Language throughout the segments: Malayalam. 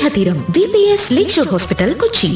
സ്നേഹതീരം V P S Lakeshore hospital Kochi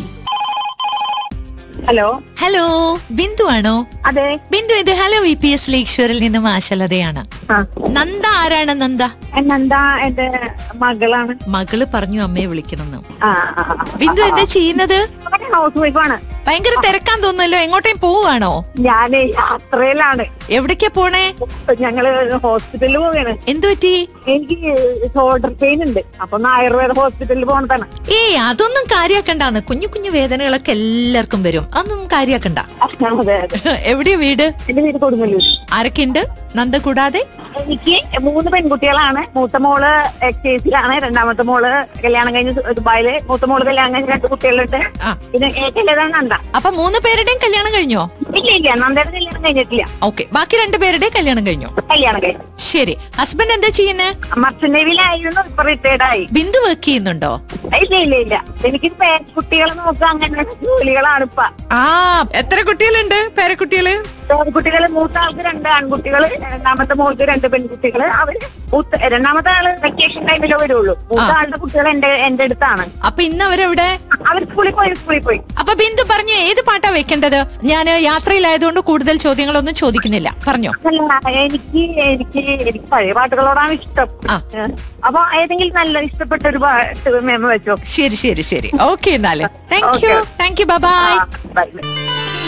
hello hello Bindu ആണോ അതെ ബിന്ദു ഇത് ഹലോ വി പി എസ് ലേക്ഷറിൽ നിന്നും ആശലതയാണ് ആ നന്ദ ആരാണ് നന്ദ എന്നെന്താ എന്റെ മകളാണ് മകള് പറഞ്ഞു അമ്മയെ വിളിക്കണമെന്ന് ആ ആ, ആ. ബിന്ദു എന്താ ചെയ്യുന്നത് ഞാൻ ഹൗസ് വൈഫാണ് ഭയങ്കര തിരക്കാൻ തോന്നുന്നല്ലോ എങ്ങോട്ടേം പോവാണോ ഞാന് യാത്രയിലാണ് എവിടേക്കാ പോണേ ഞങ്ങള് ഹോസ്പിറ്റലിൽ പോവുകയാണ് എന്തു പറ്റി എനിക്ക് ഷോൾഡർ പെയിൻ ഉണ്ട് അപ്പൊ ഒന്ന് ആയുർവേദ ഹോസ്പിറ്റലിൽ പോണതാണ് ഏയ് അതൊന്നും കാര്യാക്കണ്ടാന്ന് കുഞ്ഞു കുഞ്ഞു വേദനകളൊക്കെ എല്ലാവർക്കും വരും അതൊന്നും കാര്യാക്കണ്ട അതെ അതെ എവിടെയാ വീട് എന്റെ വീട് കൊടുങ്ങല്ലൂർ ആരൊക്കെ ഉണ്ട് നന്ദ കൂടാതെ എനിക്ക് മൂന്ന് പെൺകുട്ടികളാണ് മൂത്ത മോള് എക്സൈസിലാണ് രണ്ടാമത്തെ മോള് കല്യാണം കഴിഞ്ഞ് ദുബായില് മൂത്ത മോള് കല്യാണം കഴിഞ്ഞ് രണ്ട് കുട്ടികളുണ്ട് ആ പിന്നെ ഏറ്റവും നന്ദ അപ്പൊ മൂന്ന് പേരുടെയും കല്യാണം കഴിഞ്ഞോ ഇല്ല ഇല്ല നന്ദയുടെ കല്യാണം കഴിഞ്ഞിട്ടില്ല ഓക്കെ ബാക്കി രണ്ടുപേരുടെയും കല്യാണം കഴിഞ്ഞു കല്യാണം കഴിഞ്ഞു ശരി ഹസ്ബൻഡ് എന്താ ചെയ്യുന്നേ മർച്ചന്റ് നേവിയിലായിരുന്നു ഇപ്പൊ റിട്ടയർഡ് ആയി ബിന്ദു വർക്ക് ചെയ്യുന്നുണ്ടോ ഇല്ല ഇല്ല ഇല്ല എനിക്ക് പേ- കുട്ടികളെ നോക്കുക അങ്ങനെ ജോലികളാണ് ഇപ്പൊ ആ എത്ര കുട്ടികളുണ്ട് പേരക്കുട്ടികള് കുട്ടികള് മൂത്ത ആൾക്ക് രണ്ട് ആൺകുട്ടികള് രണ്ടാമത്തെ മോൾക്ക് രണ്ട് പെൺകുട്ടികള് അവര് മൂത്ത രണ്ടാമത്തെ ആള് വെക്കേഷൻ ടൈമിലേ വരുള്ളൂ മൂത്ത ആ. ആളുടെ കുട്ടികൾ എന്റെ എന്റെ അടുത്താണ് അപ്പൊ ഇന്ന് അവരെവിടെ അവർ സ്കൂളിൽ പോയി സ്കൂളിൽ പോയി അപ്പൊ ബിന്ദു പറഞ്ഞു ഏത് പാട്ടാ വെക്കേണ്ടത് ഞാൻ യാത്രയിലായതുകൊണ്ട് കൂടുതൽ ചോദ്യങ്ങളൊന്നും ചോദിക്കുന്നില്ല പറഞ്ഞോ അല്ല എനിക്ക് എനിക്ക് എനിക്ക് പഴയ പാട്ടുകളോടാണ് ഇഷ്ടം ആ. അപ്പൊ ഏതെങ്കിലും നല്ല ഇഷ്ടപ്പെട്ട ഒരു പാട്ട് മേമ വെച്ചോ ശരി ശരി ശരി ഓക്കെ എന്നാല് thank Okay. You thank you bye ആ, bye.